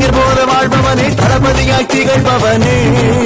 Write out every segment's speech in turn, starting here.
கலைஞர் போல வாழ்பவனே தளபதியாய் திகழ்பவனே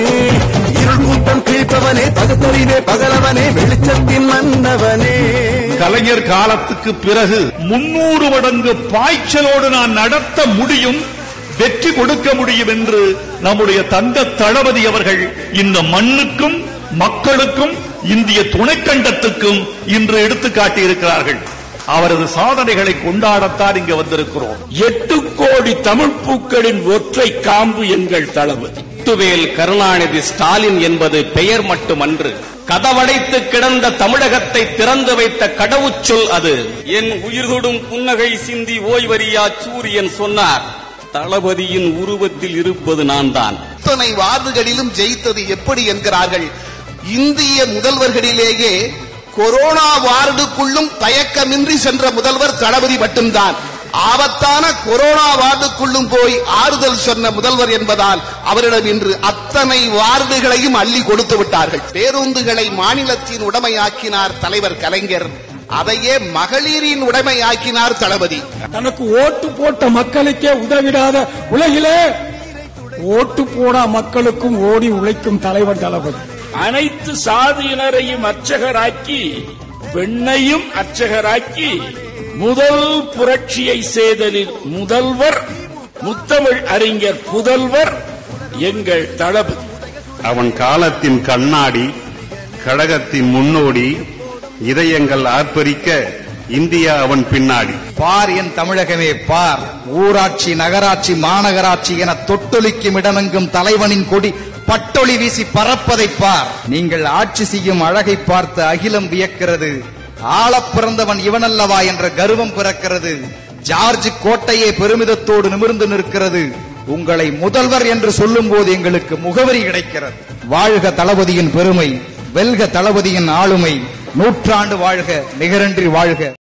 இருள் கூட்டம் கிழிப்பவனே பகுத்தறிவே பகலவனே வெளிச்சத்தின் மன்னவனே கலைஞர் காலத்துக்கு பிறகு முன்னூறு மடங்கு பாய்ச்சலோடு நான் நடத்த முடியும் வெற்றி கொடுக்க முடியும் என்று நம்முடைய தங்க தளபதி அவர்கள் இந்த மண்ணுக்கும் மக்களுக்கும் இந்திய துணைக்கண்டத்துக்கும் இன்று எடுத்து காட்டியிருக்கிறார்கள் அவரது சாதனைகளை கொண்டாடத்தான் இங்கு வந்திருக்கிறோம் எட்டு கோடி தமிழ் பூக்களின் ஒற்றை காம்பு எங்கள் தளபதி முத்துவேல் கருணாநிதி ஸ்டாலின் என்பது பெயர் மட்டுமன்று கதவடைத்து கிடந்த தமிழகத்தை திறந்து வைத்த கடவுச்சொல் அது என் உயிர்தொடும் புன்னகை சிந்தி ஓய்வறியா சூரியன் சொன்னார் தளபதியின் உருவத்தில் இருப்பது நான் தான் அத்தனை வார்டுகளிலும் ஜெயித்தது எப்படி என்கிறார்கள் இந்திய முதல்வர்களிலேயே கொரோனா வார்டுக்குள்ளும் தயக்கமின்றி சென்ற முதல்வர் தளபதி மட்டும்தான் ஆபத்தான கொரோனா வார்டுக்குள்ளும் போய் ஆறுதல் சொன்ன முதல்வர் என்பதால் அவரிடம் இன்று அத்தனை வார்டுகளையும் அள்ளி கொடுத்து விட்டார்கள் பேருந்துகளை மாநிலத்தின் உடைமையாக்கினார் தலைவர் கலைஞர் அதையே மகளிரின் உடைமையாக்கினார் தளபதி தனக்கு ஓட்டு போட்ட மக்களுக்கே உதவிடாத உலகிலே ஓட்டு போடா மக்களுக்கும் ஓடி உழைக்கும் தலைவர் தளபதி அனைத்து சாதியினரையும் அர்ச்சகராக்கி பெண்ணையும் அர்ச்சகராக்கி முதல் புரட்சியை செய்தலில் முதல்வர் முத்தமிழ் அறிஞர் புதல்வர் எங்கள் தளபதி அவன் காலத்தின் கண்ணாடி கழகத்தின் முன்னோடி இதயங்கள் ஆர்ப்பரிக்க இந்தியா அவன் பின்னாடி பார் என் தமிழகமே பார் ஊராட்சி நகராட்சி மாநகராட்சி என தொட்டொலிக்கும் இடமெங்கும் தலைவனின் கொடி பட்டொளி வீசி பறப்பதை பார் நீங்கள் ஆட்சி செய்யும் அழகை பார்த்து அகிலம் வியக்கிறது ஆளப் பிறந்தவன் இவனல்லவா என்ற கர்வம் பிறக்கிறது ஜார்ஜ் கோட்டையே பெருமிதத்தோடு நிமிர்ந்து நிற்கிறது உங்களை முதல்வர் என்று சொல்லும் போது எங்களுக்கு முகவரி கிடைக்கிறது வாழ்க தளபதியின் பெருமை வெல்க தளபதியின் ஆளுமை நூற்றாண்டு வாழ்க நிகரன்றி வாழ்க